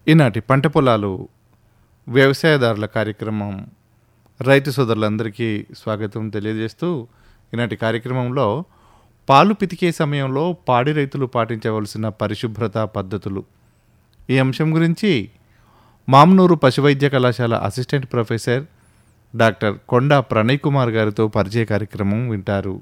ఈనాటి పంట పొలాలు వ్యవసాయదారుల కార్యక్రమం రైతు సోదరులందరికీ స్వాగతం తెలియజేస్తూ ఈనాటి కార్యక్రమంలో పాలు పితికే సమయంలో పాడి రైతులు పాటించవలసిన పరిశుభ్రత పద్ధతులు ఈ అంశం గురించి మామ్నూరు పశువైద్య కళాశాల assistant professor doctor Konda Pranay Kumar గారితో పరిచయ కార్యక్రమం వింటారు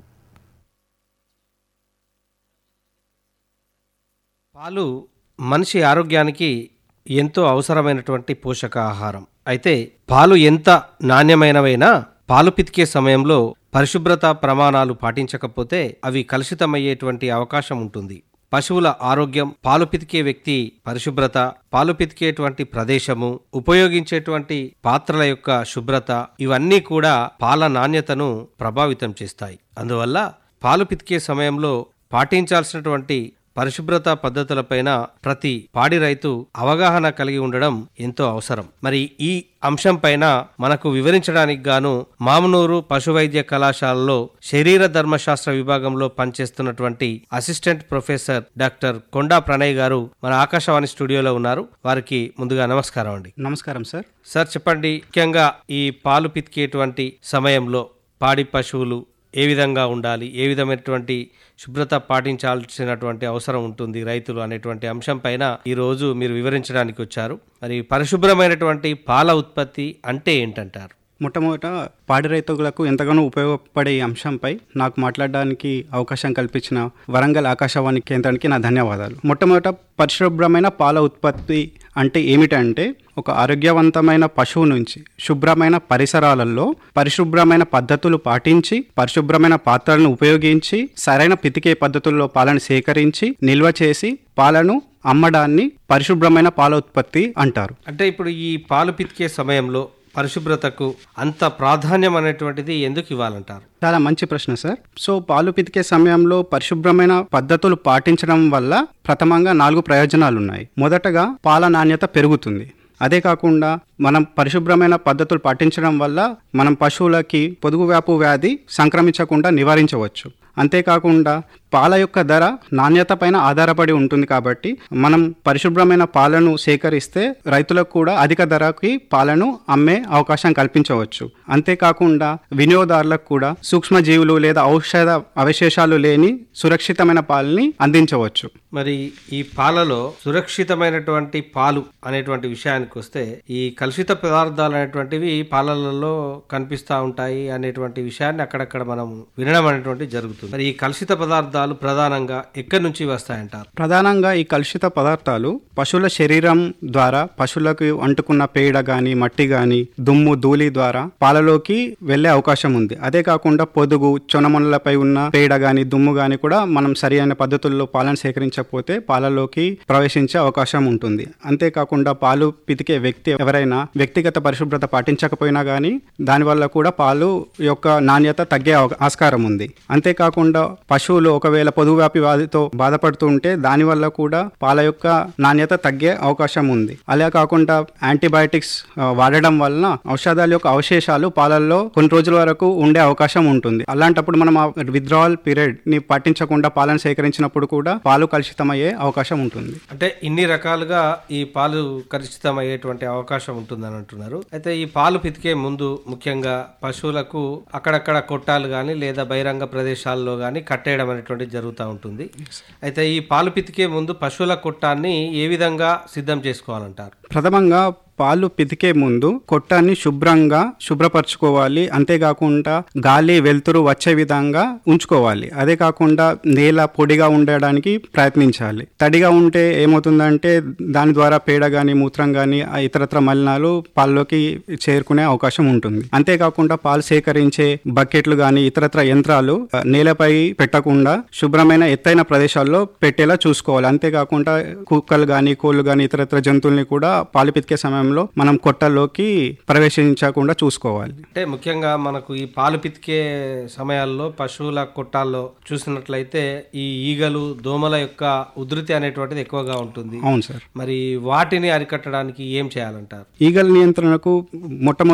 పాలు మనిషి ఆరోగ్యానికి ఎంతో అవసరమైనటువంటి పోషకాహారం అయితే పాలు ఎంత నాణ్యమైనవైనా పాలు పితికే సమయంలో పరిశుభ్రత ప్రమాణాలు పాటించకపోతే అవి కలుషితమయ్యేటువంటి అవకాశం ఉంటుంది పశువుల ఆరోగ్యం పాలు పితికే వ్యక్తి పరిశుభ్రత పాలు పితికేటువంటి ప్రదేశము ఉపయోగించేటువంటి పాత్రల యొక్క శుభ్రత ఇవన్నీ కూడా పాల నాణ్యతను ప్రభావితం చేస్తాయి అందువల్ల పాలు పితికే సమయంలో పాటించాల్సినటువంటి పరిశుభ్రత పద్ధతులపైన ప్రతి పాడి రైతు అవగాహన కలిగి ఉండడం ఎంతో అవసరం మరి ఈ అంశం పైన మనకు వివరించడానికి గాను మామనూరు పశువైద్య కళాశాలలో శరీర ధర్మశాస్త్ర విభాగంలో పనిచేస్తున్నటువంటి assistant professor doctor Konda Pranay గారు మన ఆకాశవాణి స్టూడియోలో ఉన్నారు వారికి ముందుగా నమస్కారం అండి నమస్కారం సార్ సార్ చెప్పండి ముఖ్యంగా ఈ పాలు పితికేటువంటి సమయంలో పాడి పశువులు ఏ విధంగా ఉండాలి ఏ విధమైనటువంటి శుభ్రత పాటించాల్సినటువంటి అవసరం ఉంటుంది రైతులు అనేటువంటి అంశం పైన ఈ రోజు మీరు వివరించడానికి వచ్చారు మరి పరిశుభ్రమైనటువంటి పాల ఉత్పత్తి అంటే ఏంటంటారు మొట్టమొదట పాడి రైతులకు ఎంతగానో ఉపయోగపడే ఈ అంశంపై నాకు మాట్లాడడానికి అవకాశం కల్పించిన వరంగల్ ఆకాశవాణి కేంద్రానికి నా ధన్యవాదాలు మొట్టమొదట పరిశుభ్రమైన పాల ఉత్పత్తి అంటే ఏమిటంటే ఒక ఆరోగ్యవంతమైన పశువు నుంచి శుభ్రమైన పరిసరాలలో పరిశుభ్రమైన పద్ధతులు పాటించి పరిశుభ్రమైన పాత్రలను ఉపయోగించి సరైన పితికే పద్ధతుల్లో పాలను సేకరించి నిల్వ చేసి పాలను అమ్మడాన్ని పరిశుభ్రమైన పాల ఉత్పత్తి అంటారు అంటే ఇప్పుడు ఈ పాలు పితికే సమయంలో పరిశుభ్రతకు అంత ప్రాధాన్యం అనేటువంటిది ఎందుకు ఇవ్వాలంటారు చాలా మంచి ప్రశ్న సార్ సో పాలు పితికే సమయంలో పరిశుభ్రమైన పద్ధతులు పాటించడం వల్ల ప్రథమంగా నాలుగు ప్రయోజనాలు ఉన్నాయి మొదటగా పాల నాణ్యత పెరుగుతుంది అదే కాకుండా మనం పరిశుభ్రమైన పద్ధతులు పాటించడం వల్ల మనం పశువులకి పొదుగు వ్యాపు వ్యాధి సంక్రమించకుండా నివారించవచ్చు అంతేకాకుండా పాల యొక్క ధర నాణ్యత పైన ఆధారపడి ఉంటుంది కాబట్టి మనం పరిశుభ్రమైన పాలను సేకరిస్తే రైతులకు కూడా అధిక ధరకి పాలను అమ్మే అవకాశం కల్పించవచ్చు అంతేకాకుండా వినియోగదారులకు కూడా సూక్ష్మజీవులు లేదా ఔషధ అవశేషాలు లేని సురక్షితమైన పాలని అందించవచ్చు మరి ఈ పాలలో సురక్షితమైనటువంటి పాలు అనేటువంటి విషయానికి వస్తే ఈ కలుషిత పదార్థాలు అనేటువంటివి పాలలలో కనిపిస్తూ ఉంటాయి అనేటువంటి విషయాన్ని అక్కడక్కడ మనం వినడం అనేటువంటి జరుగుతుంది మరి ఈ కలుషిత పదార్థాలు ప్రధానంగా ఎక్కడి నుంచి వస్తాయంటారు ప్రధానంగా ఈ కలుషిత పదార్థాలు పశువుల శరీరం ద్వారా పశువులకు అంటుకున్న పేడ గాని మట్టి గాని దుమ్ము ధూళి ద్వారా పాలలోకి వెళ్లే అవకాశం ఉంది అదే కాకుండా పొదుగు చొనమొనలపై ఉన్న పేడ గాని దుమ్ము గాని కూడా మనం సరి అయిన పద్ధతుల్లో పాలను సేకరించకపోతే పాలలోకి ప్రవేశించే అవకాశం ఉంటుంది అంతేకాకుండా పాలు పితికే వ్యక్తి ఎవరైనా వ్యక్తిగత పరిశుభ్రత పాటించకపోయినా గానీ దానివల్ల కూడా పాలు యొక్క నాణ్యత తగ్గే అవ- ఆస్కారం ఉంది అంతేకాకుండా పశువులు ఒకవేళ పొదుగువ్యాపి వ్యాధితో బాధపడుతుంటే దానివల్ల కూడా పాల యొక్క నాణ్యత తగ్గే అవకాశం ఉంది అలా కాకుండా యాంటీబయాటిక్స్ ఆ, వాడడం వలన ఔషధాల యొక్క అవశేషాలు పాలల్లో కొన్ని రోజుల వరకు ఉండే అవకాశం ఉంటుంది అలాంటప్పుడు మనం ఆ విత్డ్రావల్ పీరియడ్ ని పాటించకుండా పాలను సేకరించినప్పుడు కూడా పాలు కలుషితమయ్యే అవకాశం ఉంటుంది అంటే ఇన్ని రకాలుగా ఈ పాలు కలుషితం అయ్యేటువంటి అవకాశం ఉంటుందని అంటున్నారు అయితే ఈ పాలు పితికే ముందు ముఖ్యంగా పశువులకు అక్కడక్కడ కొట్టాలు కానీ లేదా బహిరంగ ప్రదేశాల్లో కానీ కట్టేయడం అనేటువంటి జరుగుతూ ఉంటుంది అయితే ఈ పాలు పితికే ముందు పశువుల కొట్టాన్ని ఏ విధంగా సిద్ధం చేసుకోవాలంటారు ప్రథమంగా పాలు పితికే ముందు కొట్టాన్ని శుభ్రంగా శుభ్రపరచుకోవాలి అంతేకాకుండా గాలి వెలుతురు వచ్చే విధంగా ఉంచుకోవాలి అదే కాకుండా నేల పొడిగా ఉండడానికి ప్రయత్నించాలి తడిగా ఉంటే ఏమవుతుందంటే దాని ద్వారా పేడ గాని మూత్రం గాని ఆ ఇతరత్ర మలినాలు పాల్లోకి చేరుకునే అవకాశం ఉంటుంది అంతేకాకుండా పాలు సేకరించే బకెట్లు గాని ఇతరత్ర యంత్రాలు ఆ, నేలపై పెట్టకుండా శుభ్రమైన ఎత్తైన ప్రదేశాల్లో పెట్టేలా చూసుకోవాలి అంతేకాకుండా కుక్కలు గాని కోళ్ళు గాని ఇతరత్ర జంతువుల్ని కూడా పాలు పితికే సమయంలో మనం కొట్టల్లోకి ప్రవేశించకుండా చూసుకోవాలి అంటే ముఖ్యంగా మనకు ఈ పాలు పితికే సమయాల్లో పశువుల కొట్టాల్లో చూసినట్లయితే ఈ ఈగలు దోమల యొక్క ఉధృతి అనేటువంటిది ఎక్కువగా ఉంటుంది అవును సార్ మరి వాటిని అరికట్టడానికి ఏం చేయాలంటారు ఈగల నియంత్రణకు మొట్టమొదటి